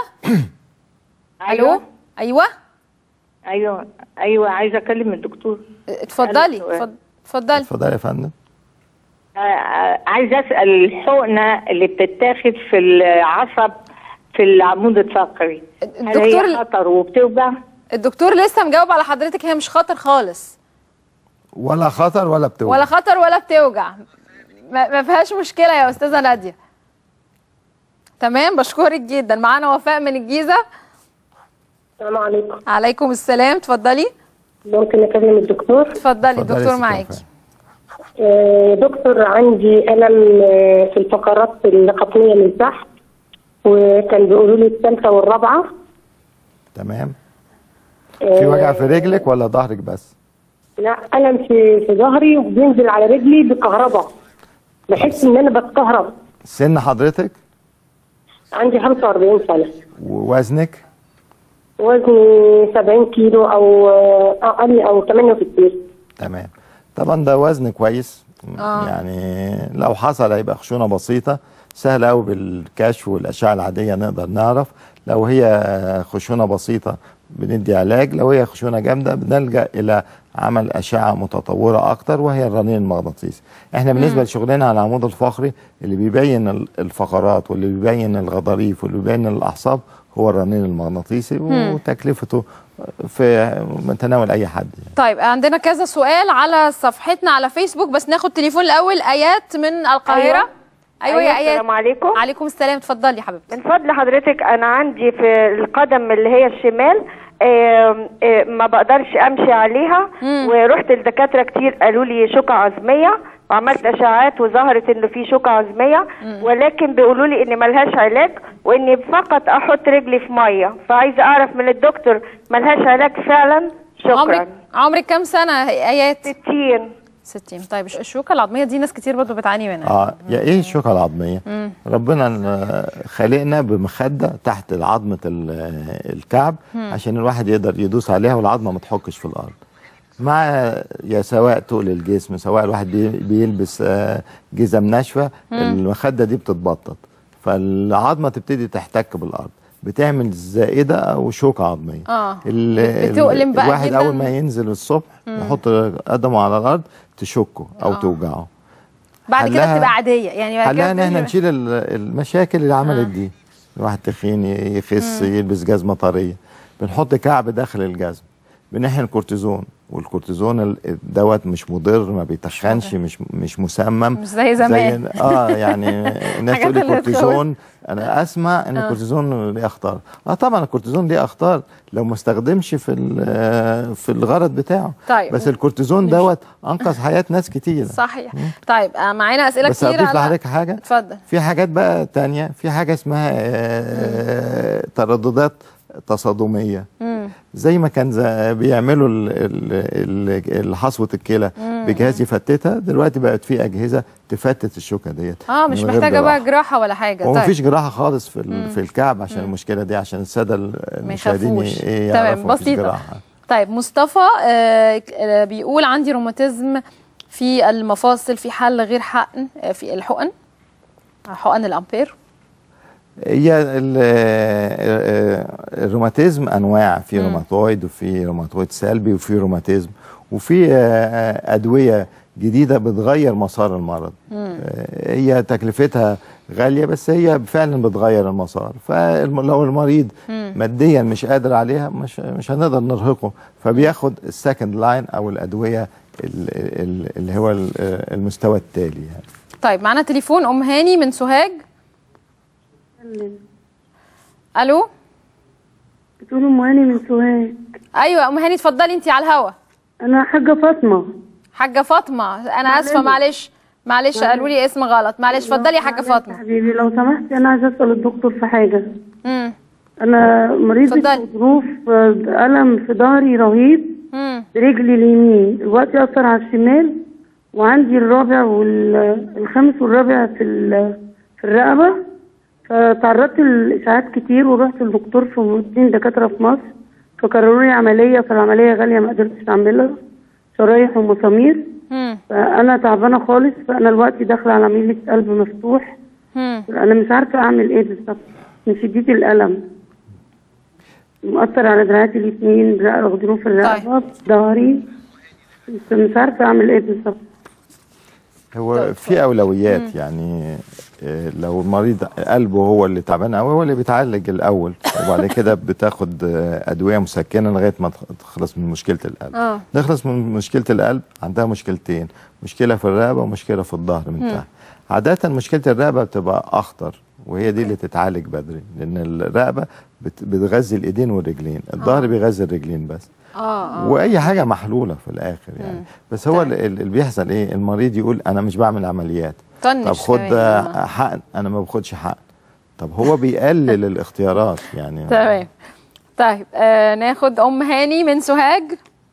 الو ايوه ايوه ايوه عايزه اكلم الدكتور اتفضلي سؤال. اتفض- اتفضلي اتفضلي يا فندم آه، آه، عايزه اسال الحقنه اللي بتتاخد في العصب في العمود الفقري هل الدكتور هي خطر وبتوجع الدكتور لسه مجاوب على حضرتك هي مش خطر خالص ولا خطر ولا بتوجع ولا خطر ولا بتوجع ما, ما فيهاش مشكله يا استاذه ناديه تمام بشكرك جدا معانا وفاء من الجيزه السلام عليكم عليكم السلام اتفضلي ممكن اكلم الدكتور اتفضلي الدكتور معاكي آه، دكتور عندي الم آه، في الفقرات القطنيه من تحت وكان بيقولوا لي الثالثه والرابعه تمام في وجع في رجلك ولا ظهرك بس لا الم في في ظهري وبينزل على رجلي بكهرباء بحس ان انا بتكهرب سن حضرتك عندي 45 سنه ووزنك وزني 70 كيلو او آه، اقل او 68 تمام طبعا ده وزن كويس آه. يعني لو حصل هيبقى خشونه بسيطه سهل قوي بالكشف والاشعه العاديه نقدر نعرف لو هي خشونه بسيطه بندي علاج لو هي خشونه جامده بنلجا الى عمل اشعه متطوره اكتر وهي الرنين المغناطيسي احنا بالنسبه مم. لشغلنا على العمود الفقري اللي بيبين ال- الفقرات واللي بيبين الغضاريف واللي بيبين الاعصاب هو الرنين المغناطيسي مم. وتكلفته في متناول اي حد طيب عندنا كذا سؤال على صفحتنا على فيسبوك بس ناخد تليفون الاول ايات من القاهره أيوة. ايوه, يا أيوة، ايات السلام عليكم. عليكم السلام اتفضلي يا حبيبتي من فضل حضرتك انا عندي في القدم اللي هي الشمال آم، آم، ما بقدرش امشي عليها ورحت لدكاتره كتير قالوا لي شوكه عظميه وعملت اشعاعات وظهرت ان في شوكه عظميه ولكن بيقولوا لي ان ملهاش علاج واني فقط احط رجلي في ميه فعايزه اعرف من الدكتور ملهاش علاج فعلا شكرا عمرك عمرك كام سنه ايات 60 60 طيب الش- الشوكه العظميه دي ناس كتير برضو بتعاني منها اه يا ايه الشوكه العظميه مم. ربنا ن- خلقنا بمخده تحت عظمه ال- الكعب مم. عشان الواحد يقدر يدوس عليها والعظمه ما تحكش في الارض مع يا سواء تقل الجسم سواء الواحد بي- بيلبس آه، جزم ناشفه مم. المخده دي بتتبطط فالعظمه تبتدي تحتك بالارض بتعمل زائده او شوكه عظميه اه ال- بتؤلم بقى الواحد جداً. اول ما ينزل الصبح مم. يحط قدمه على الارض تشكه او توجعه بعد كده حلها- بتبقى عاديه يعني بعد حلها كده ان احنا بتبقى- نشيل ال- المشاكل اللي عملت دي الواحد تخين ي- يخس مم. يلبس جزمه طريه بنحط كعب داخل الجزم بنحقن الكورتيزون والكورتيزون ال- دوت مش مضر ما بيتخنش مش مش مسمم مش زي زمان. اه يعني الناس حاجات تقول لي اللي كورتيزون انا اسمع ان آه. الكورتيزون ليه اخطار اه طبعا الكورتيزون ليه اخطار لو ما استخدمش في ال- في الغرض بتاعه طيب. بس الكورتيزون دوت انقذ حياه ناس كتير صحيح طيب آه، معانا اسئله بس كتير اضيف على- لحضرتك حاجه اتفضل في حاجات بقى تانية في حاجة اسمها آه، ترددات تصادمية مم. زي ما كان ز- بيعملوا ال- ال- ال- حصوة الكلى مم. بجهاز يفتتها دلوقتي بقت في أجهزة تفتت الشوكة ديت اه مش من غير محتاجه بقى جراحة. جراحه ولا حاجه وما طيب فيش جراحة خالص في ال- مم. في الكعب عشان مم. المشكلة دي عشان السادة المشاهدين يخافوش. ي- تمام، يعرفوا مفيش بسيطة. جراحة طيب مصطفى آه، ك- آه، بيقول عندي روماتيزم في المفاصل في حل غير حقن آه، في الحقن حقن الامبير هي ال- آه، الروماتيزم انواع في مم. روماتويد وفي روماتويد سلبي وفي روماتيزم وفي آه، ادويه جديده بتغير مسار المرض مم. آه، هي تكلفتها غاليه بس هي فعلا بتغير المسار فلو المريض مم. ماديا مش قادر عليها مش مش هنقدر نرهقه فبياخد السكند لاين او الادويه ال- ال- اللي هو ال- المستوى التالي يعني طيب معانا تليفون ام هاني من سوهاج الو بتقول ام هاني من سوهاج ايوه ام هاني اتفضلي انت على الهوا انا حاجه فاطمه حاجه فاطمه انا اسفه معلش معلش معلش. قالوا لي اسم غلط معلش اتفضلي يا حاجه فاطمه حبيبي لو سمحت انا عايزه اسال الدكتور في حاجه امم انا مريضه ظروف الم في ظهري رهيب امم برجلي اليمين دلوقتي اثر على الشمال وعندي الرابع والخامس والرابع في ال- في الرقبه فتعرضت لاشاعات كتير ورحت للدكتور في اتنين دكاتره في مصر فقرروا لي عمليه فالعمليه غاليه ما قدرتش اعملها شرايح ومسامير امم فانا تعبانه خالص فانا دلوقتي داخله على عمليه قلب مفتوح امم انا مش عارفه اعمل ايه بالظبط من شديه الالم مؤثر على دراعاتي الاثنين غضروف الرقبه ظهري بس مش عارفه اعمل ايه بالظبط هو في اولويات يعني آه، لو المريض قلبه هو اللي تعبان قوي هو اللي بيتعالج الاول وبعد كده بتاخد آه، ادويه مسكنه لغايه ما تخ- تخلص من مشكله القلب اه نخلص من مشكله القلب عندها مشكلتين مشكله في الرقبه ومشكله في الظهر من مم. تحت عاده مشكله الرقبه بتبقى اخطر وهي دي اللي تتعالج بدري لان الرقبه بت- بتغذي الايدين والرجلين الظهر بيغذي الرجلين بس اه اه واي حاجه محلوله في الاخر يعني مم. بس هو ال- ال- اللي بيحصل ايه المريض يقول انا مش بعمل عمليات طنش طب خد كمان. آه، حقن انا ما باخدش حقن طب هو بيقلل الاختيارات يعني تمام طيب آه ناخد ام هاني من سوهاج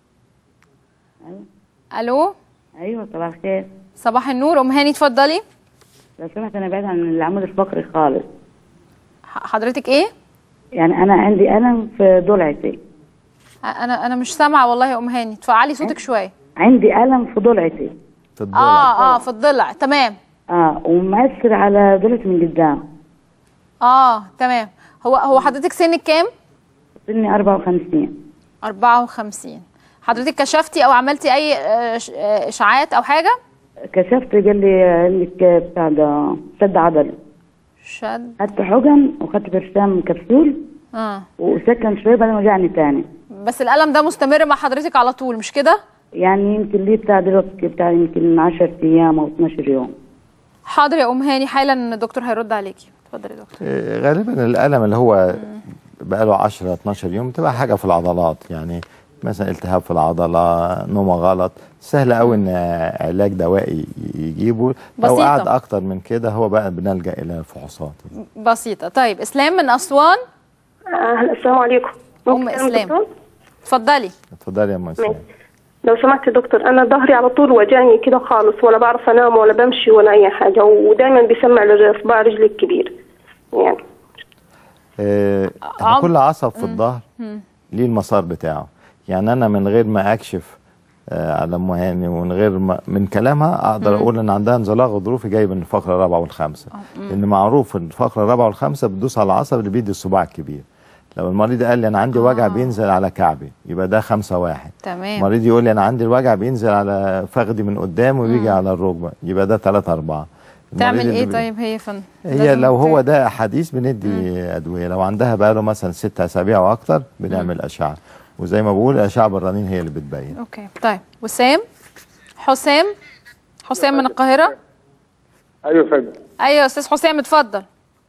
الو ايوه صباح الخير صباح النور ام هاني اتفضلي لو سمحت انا بعيد عن العمود الفقري خالص ح- حضرتك ايه يعني انا عندي الم في ضلعتي انا انا مش سامعه والله يا ام هاني تفعلي صوتك شويه عندي الم في ضلعتي في اه اه في الضلع تمام اه ومأثر على ضلعتي من قدام اه تمام هو هو حضرتك سنك كام سني 54 54 حضرتك كشفتي او عملتي اي آه، ش- آه، اشاعات او حاجه كشفت قال لي عندك بتاع ده شد عضلي شد خدت حقن وخدت برشام كبسول اه وسكن شويه بعدين رجعني تاني بس الالم ده مستمر مع حضرتك على طول مش كده يعني يمكن ليه بتاع دلوقتي بتاع يمكن 10 ايام او 12 يوم حاضر يا ام هاني حالا الدكتور هيرد عليكي اتفضلي يا دكتور آه، غالبا الالم اللي هو بقاله 10 12 يوم بتبقى حاجه في العضلات يعني مثلا التهاب في العضله نومه غلط سهل قوي ان علاج دوائي يجيبه لو بسيطة. قعد اكتر من كده هو بقى بنلجا الى الفحوصات بسيطه طيب اسلام من اسوان أهلا السلام عليكم ام ممكن أكلم اسلام دكتور؟ اتفضلي اتفضلي يا ام اسلام لو سمحت يا دكتور انا ظهري على طول وجعني كده خالص ولا بعرف انام ولا بمشي ولا اي حاجه ودايما بيسمع لصباع رجلي الكبير يعني آه، إحنا عم- كل عصب في الظهر ليه المسار بتاعه يعني انا من غير ما اكشف آه، على ام هاني ومن غير ما من كلامها اقدر مم. اقول ان عندها انزلاق غضروفي جاي من الفقره الرابعه والخامسه لان معروف ان الفقره الرابعه والخامسه بتدوس على العصب اللي بيدي الصباع الكبير لو المريض قال لي انا عندي وجع بينزل على كعبي يبقى ده خمسة واحد تمام مريض يقول لي انا عندي الوجع بينزل على فخدي من قدام وبيجي على الركبه يبقى ده ثلاثة أربعة تعمل المريض ايه اللي بي- طيب هي فن هي لو هو ده حديث بندي ادويه لو عندها بقى له مثلا ست اسابيع واكتر بنعمل اشعه وزي ما بقول الاشعه بالرنين هي اللي بتبين اوكي طيب وسام حسام حسام من القاهره ايوه يا فندم ايوه استاذ حسام اتفضل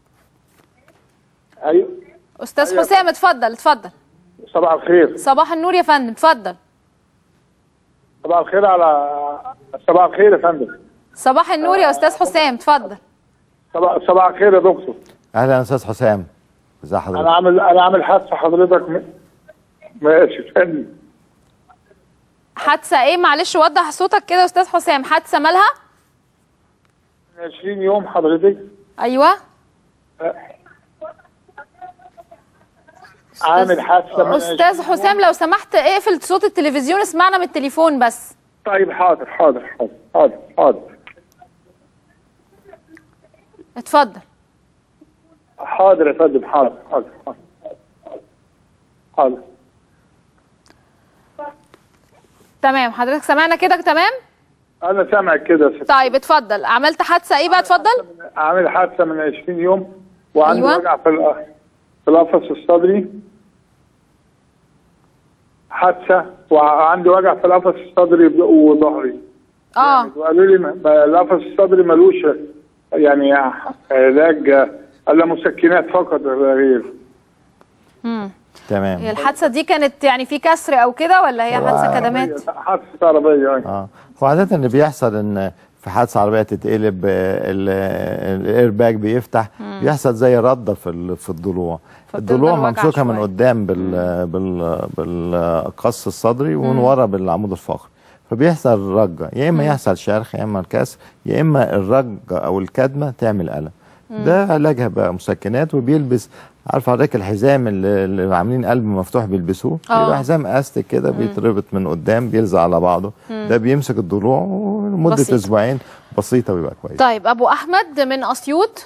ايوه استاذ أيوة. حسام اتفضل اتفضل صباح الخير صباح النور يا فندم اتفضل صباح الخير على صباح الخير يا فندم صباح النور يا استاذ حسام اتفضل صباح صباح الخير يا دكتور اهلا يا استاذ حسام ازي حضرتك انا عامل انا عامل حادثه حضرتك م... ماشي يا فندم حادثه ايه معلش وضح صوتك كده يا استاذ حسام حادثه مالها من 20 يوم حضرتك ايوه عامل حادثه من استاذ حسام لو سمحت اقفل صوت التلفزيون اسمعنا من التليفون بس طيب حاضر حاضر حاضر حاضر حاضر اتفضل حاضر يا فندم حاضر حاضر حاضر حاضر تمام حضرتك سمعنا كده تمام انا سامعك كده يا ست. طيب اتفضل عملت حادثه ايه بقى اتفضل عامل حادثه من 20 يوم وعندي أيوة. وجع في الأ- في القفص الصدري حادثه وعندي وجع في القفص الصدري وظهري اه وقالوا لي ما- ما- القفص الصدري ملوش يعني علاج الا مسكنات فقط غير امم تمام هي الحادثه دي كانت يعني في كسر او كده ولا هي حادثه كدمات حادثه عربيه اه وعادة اللي بيحصل ان في حادثة عربية تتقلب آه، ال- ال- الايرباج بيفتح مم. بيحصل زي ردة في ال- في الضلوع الضلوع الوجع ممسوكة من شوية. قدام بال بال بالقص الصدري ومن مم. ورا بالعمود الفقري فبيحصل رجة يا اما يحصل شرخ يا اما الكسر يا اما الرجة او الكدمة تعمل ألم مم. ده علاجها بقى مسكنات وبيلبس عارف حضرتك الحزام اللي, اللي عاملين قلب مفتوح بيلبسوه آه. بيبقى حزام استك كده بيتربط من قدام بيلزق على بعضه مم. ده بيمسك الضلوع ولمده بسيط. اسبوعين بسيطه ويبقى كويس طيب ابو احمد من اسيوط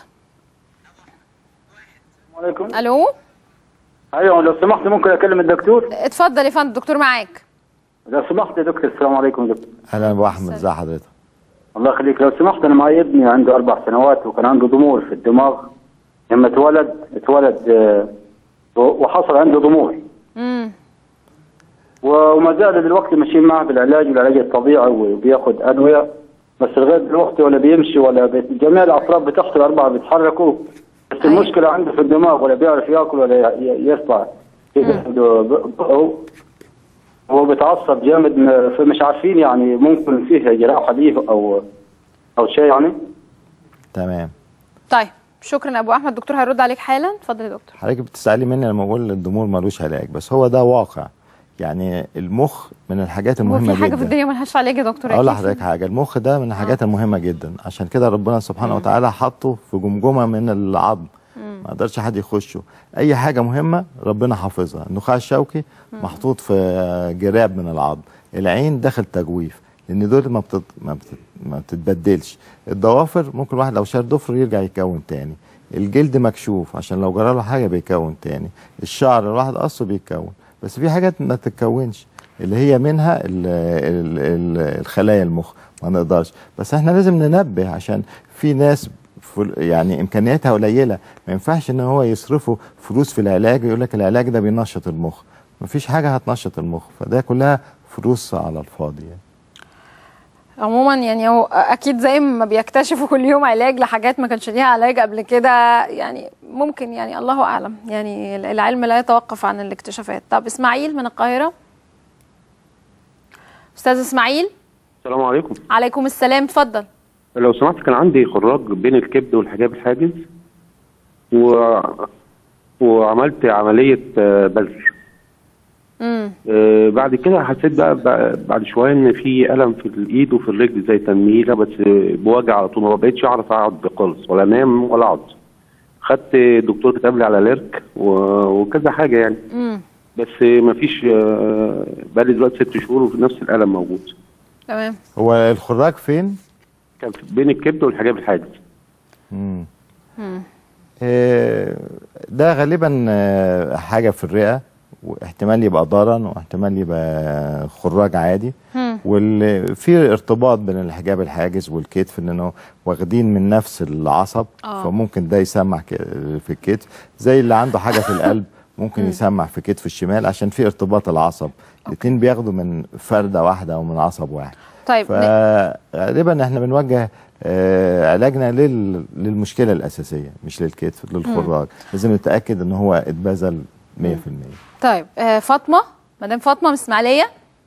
عليكم الو ايوه لو سمحت ممكن اكلم الدكتور اتفضل يا فندم الدكتور معاك لو سمحت يا دكتور السلام عليكم دكتور اهلا ابو احمد ازي حضرتك الله يخليك لو سمحت انا معي ابني عنده اربع سنوات وكان عنده ضمور في الدماغ لما اتولد اتولد آه، وحصل عنده ضمور امم وما زال دلوقتي ماشيين معه بالعلاج والعلاج الطبيعي وبياخد ادويه بس لغايه دلوقتي ولا بيمشي ولا بي... جميع الاطراف بتاعته الاربعه بيتحركوا بس المشكله عنده في الدماغ ولا بيعرف ياكل ولا ي- ي- يرفع عنده ب- هو هو بيتعصب جامد م- فمش عارفين يعني ممكن فيه جراحه ليه او او شيء يعني تمام طيب شكرا يا ابو احمد الدكتور هيرد عليك حالا اتفضل يا دكتور حضرتك بتسالي مني لما بقول الضمور ملوش علاج بس هو ده واقع يعني المخ من الحاجات هو المهمه في حاجه جدا في الدنيا ملهاش علاج يا دكتور اقول أكيد. لحضرتك حاجه المخ ده من الحاجات المهمه جدا عشان كده ربنا سبحانه وتعالى حطه في جمجمه من العظم ما قدرش حد يخشه اي حاجه مهمه ربنا حافظها النخاع الشوكي محطوط في جراب من العظم العين داخل تجويف لان دول ما بتت... ما, بتت... ما بتتبدلش الضوافر ممكن واحد لو شال ضفر يرجع يتكون تاني الجلد مكشوف عشان لو جرى له حاجه بيكون تاني الشعر الواحد قصه بيتكون بس في حاجات ما تتكونش اللي هي منها ال ال ال الخلايا المخ ما نقدرش بس احنا لازم ننبه عشان في ناس فل- يعني امكانياتها قليله ما ينفعش ان هو يصرفوا فلوس في العلاج ويقول لك العلاج ده بينشط المخ مفيش حاجه هتنشط المخ فده كلها فلوس على الفاضي يعني. عموما يعني هو اكيد زي ما بيكتشفوا كل يوم علاج لحاجات ما كانش ليها علاج قبل كده يعني ممكن يعني الله اعلم يعني العلم لا يتوقف عن الاكتشافات طب اسماعيل من القاهره استاذ اسماعيل السلام عليكم عليكم السلام اتفضل لو سمحت كان عندي خراج بين الكبد والحجاب الحاجز و... وعملت عملية آه، بلع امم آه، بعد كده حسيت بقى بقى- بعد شوية إن في ألم في الإيد وفي الرجل زي تنميلة بس آه، بوجع على طول ما بقتش أعرف أقعد خالص ولا أنام ولا أقعد خدت دكتور كتب لي على ليرك و... وكذا حاجة يعني امم بس آه، مفيش آه، بقالي دلوقتي ست شهور وفي نفس الألم موجود تمام هو الخراج فين؟ كان في- بين الكبد والحجاب الحاجز مم. مم. آه، ده غالبا آه، حاجه في الرئه واحتمال يبقى ضرن واحتمال يبقى خراج عادي مم. وفي ارتباط بين الحجاب الحاجز والكتف انه واخدين من نفس العصب آه. فممكن ده يسمع ك- في الكتف زي اللي عنده حاجه في القلب ممكن مم. يسمع في كتف الشمال عشان في ارتباط العصب الاثنين بياخدوا من فرده واحده او من عصب واحد طيب فغالبا احنا بنوجه آه، علاجنا لل... للمشكله الاساسيه مش للكتف للخراج لازم نتاكد ان هو اتبذل 100% طيب آه فاطمه مدام فاطمه من اسماعيليه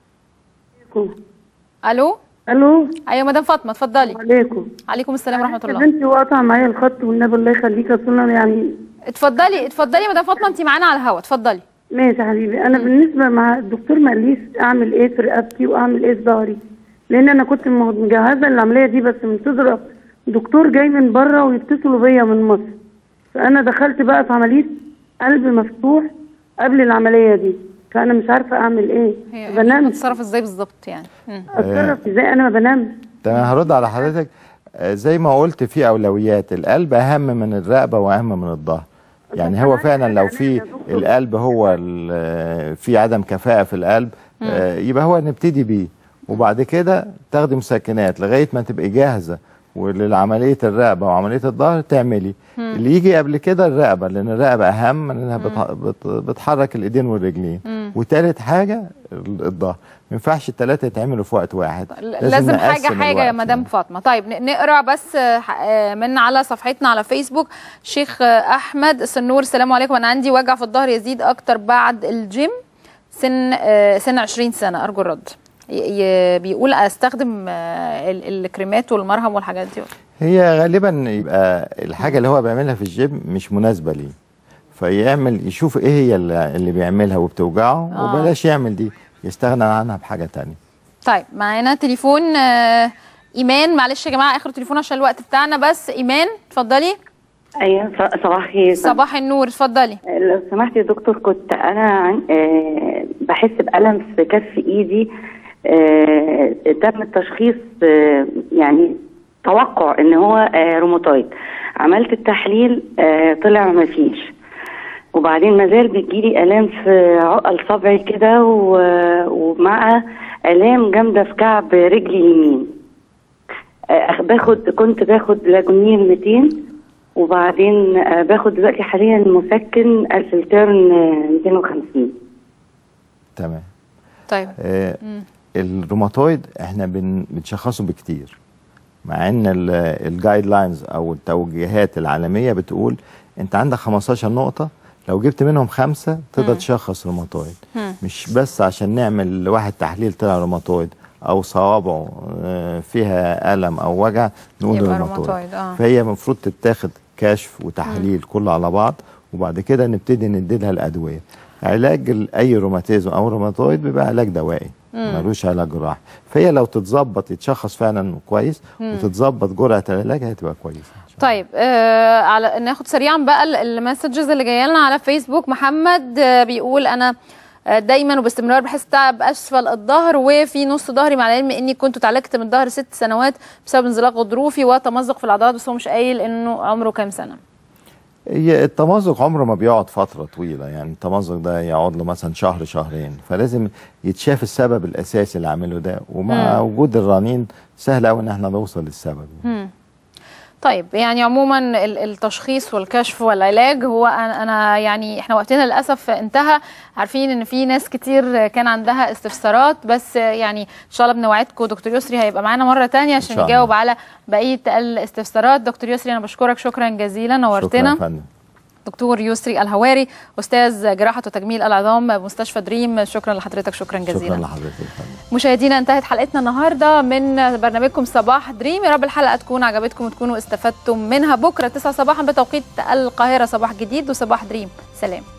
الو الو ايوه مدام فاطمه اتفضلي عليكم عليكم السلام ورحمه يا الله بنتي وقطع معايا الخط والنبي الله يخليك اصل انا يعني اتفضلي اتفضلي يا مدام فاطمه انت معانا على الهوا اتفضلي ماشي يا حبيبي انا بالنسبه مع الدكتور ما قاليش اعمل ايه في رقبتي واعمل ايه في ظهري لان انا كنت مجهزه للعمليه دي بس منتظره دكتور جاي من بره ويتصلوا بيا من مصر فانا دخلت بقى في عمليه قلب مفتوح قبل العمليه دي فانا مش عارفه اعمل ايه هي بنام هتتصرف ازاي بالظبط يعني مم. اتصرف ازاي انا ما بنام تمام هرد على حضرتك آه، زي ما قلت في اولويات القلب اهم من الرقبه واهم من الظهر يعني هو فعلا لو في القلب هو ال- في عدم كفاءه في القلب آه، يبقى هو نبتدي بيه وبعد كده تاخدي مسكنات لغايه ما تبقي جاهزه وللعمليه الرقبه وعمليه الظهر تعملي مم. اللي يجي قبل كده الرقبه لان الرقبه اهم لانها بتح- بت- بتحرك الايدين والرجلين مم. وتالت حاجه ال- الظهر ما ينفعش الثلاثه يتعملوا في وقت واحد لازم حاجه نقسم حاجه يا الوقت. مدام فاطمه طيب ن- نقرا بس آه، ح- آه، من على صفحتنا على فيسبوك شيخ آه، احمد السنور السلام عليكم انا عندي وجع في الظهر يزيد اكتر بعد الجيم سن آه، سن 20 سنه ارجو الرد ي- ي- بيقول استخدم آه، ال- الكريمات والمرهم والحاجات دي هي غالبا يبقى الحاجه اللي هو بيعملها في الجيم مش مناسبه ليه فيعمل يشوف ايه هي اللي اللي بيعملها وبتوجعه آه. وبلاش يعمل دي يستغنى عنها بحاجه تانية طيب معانا تليفون آه، ايمان معلش يا جماعه اخر تليفون عشان الوقت بتاعنا بس ايمان اتفضلي ايوه ص- صباح الخير صباح النور اتفضلي لو سمحت يا دكتور كنت انا عن- آه، بحس بالم في كف ايدي آه، تم التشخيص آه، يعني توقع ان هو آه، روماتويد عملت التحليل آه، طلع ما فيش وبعدين مازال بتجيلي الام في عقل صبعي كده و- ومع الام جامده في كعب رجلي اليمين آه، باخد كنت باخد لاجونين 200 وبعدين آه، باخد دلوقتي حاليا مسكن الفلترن آه، 250 تمام طيب آه مم. الروماتويد احنا بن بنشخصه بكتير مع ان الجايد لاينز او التوجيهات العالميه بتقول انت عندك 15 نقطه لو جبت منهم خمسه تقدر مم. تشخص روماتويد مم. مش بس عشان نعمل لواحد تحليل طلع روماتويد او صوابعه آه، فيها الم او وجع نقول يبقى روماتويد روماتويد، آه. فهي المفروض تتاخد كشف وتحليل كله على بعض وبعد كده نبتدي ندي لها الادويه علاج ال- اي روماتيزم او روماتويد بيبقى علاج دوائي مم. ملوش علاج جراحي فهي لو تتظبط يتشخص فعلا كويس مم. وتتظبط جرعه العلاج هتبقى كويسه طيب آه على ناخد سريعا بقى ال- المسجز اللي جايه لنا على فيسبوك محمد آه بيقول انا آه، دايما وباستمرار بحس تعب اسفل الظهر وفي نص ظهري مع العلم اني كنت اتعالجت من الظهر ست سنوات بسبب انزلاق غضروفي وتمزق في العضلات بس هو مش قايل انه عمره كام سنه هي التمزق عمره ما بيقعد فتره طويله يعني التمزق ده يقعد له مثلا شهر شهرين فلازم يتشاف السبب الاساسي اللي عامله ده ومع مم. وجود الرنين سهل قوي ان احنا نوصل للسبب مم. طيب يعني عموما ال- التشخيص والكشف والعلاج هو انا أنا يعني احنا وقتنا للاسف انتهى عارفين ان في ناس كتير كان عندها استفسارات بس يعني ان شاء الله بنوعدكم دكتور يسري هيبقى معانا مره تانية عشان شاء الله. يجاوب على بقيه الاستفسارات دكتور يسري انا بشكرك شكرا جزيلا شكرا نورتنا يا فندم دكتور يسري الهواري استاذ جراحه وتجميل العظام مستشفى دريم شكرا لحضرتك شكرا جزيلا شكرا لحضرتك مشاهدينا انتهت حلقتنا النهارده من برنامجكم صباح دريم يا رب الحلقه تكون عجبتكم وتكونوا استفدتم منها بكره 9 صباحا بتوقيت القاهره صباح جديد وصباح دريم سلام